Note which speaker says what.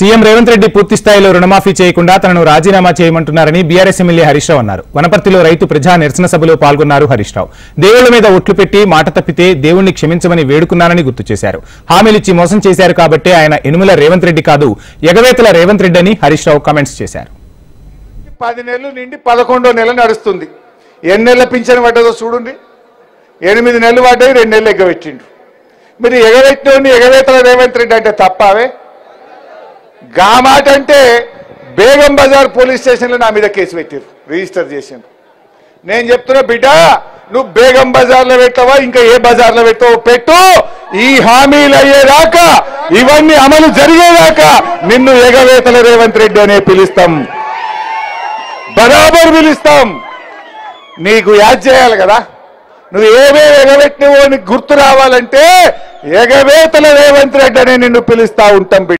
Speaker 1: CM Revanth Reddy పూర్తి స్థాయిలో రుణమాఫీ చేయకుండా తనను రాజీనామా చేయమంటున్నారని బీఆర్ఎస్ ఎమ్మెల్యే హరీష్ రావు అన్నారు వనపర్తిలో రైతు ప్రజా నిరసన సభలో పాల్గొన్నారు హరీష్ రావు దేవుళ్ల మీద ఒట్లు పెట్టి మాట తప్పితే దేవుణ్ణి క్షమించమని వేడుకున్నానని గుర్తు చేశారు హామీలిచ్చి మోసం చేశారు కాబట్టే ఆయన ఎనుముల రేవంత్ రెడ్డి కాదు ఎగవేతల రేవంత్ రెడ్డి అని హరీష్ రావు కామెంట్స్ చేశారు
Speaker 2: పది నెలలు నిండి పదకొండో నెల నడుస్తుంది ఎన్ని నెలల పింఛన్ పడ్డదో చూడండి ఎనిమిది నెలలు పడ్డాయి రెండు నెలలు ఎగ్గబెట్టిండు మీరు ఎగబెట్టినోడిని ఎగవేతల రేవంత్ రెడ్డి అంటే తప్పావే గా మాట అంటే బేగం బజార్ పోలీస్ స్టేషన్లో నా మీద కేసు పెట్టారు రిజిస్టర్ చేసిండ్రు నేను చెప్తున్నా బిడ్డ నువ్వు బేగం బజార్లో పెట్టావా ఇంకా ఏ బజార్లో పెట్టావో పెట్టు ఈ హామీలు అయ్యేదాకా ఇవన్నీ అమలు జరిగేదాకా నిన్ను ఎగవేతల రేవంత్ రెడ్డి అనే పిలుస్తాం బరాబర్ పిలుస్తాం నీకు యాద్ చేయాలి కదా నువ్వు ఏమేమి ఎగబెట్టినవో నీకు గుర్తు రావాలంటే ఎగవేతల రేవంత్ రెడ్డి అనే నిన్ను పిలుస్తా ఉంటాం బిడ్డ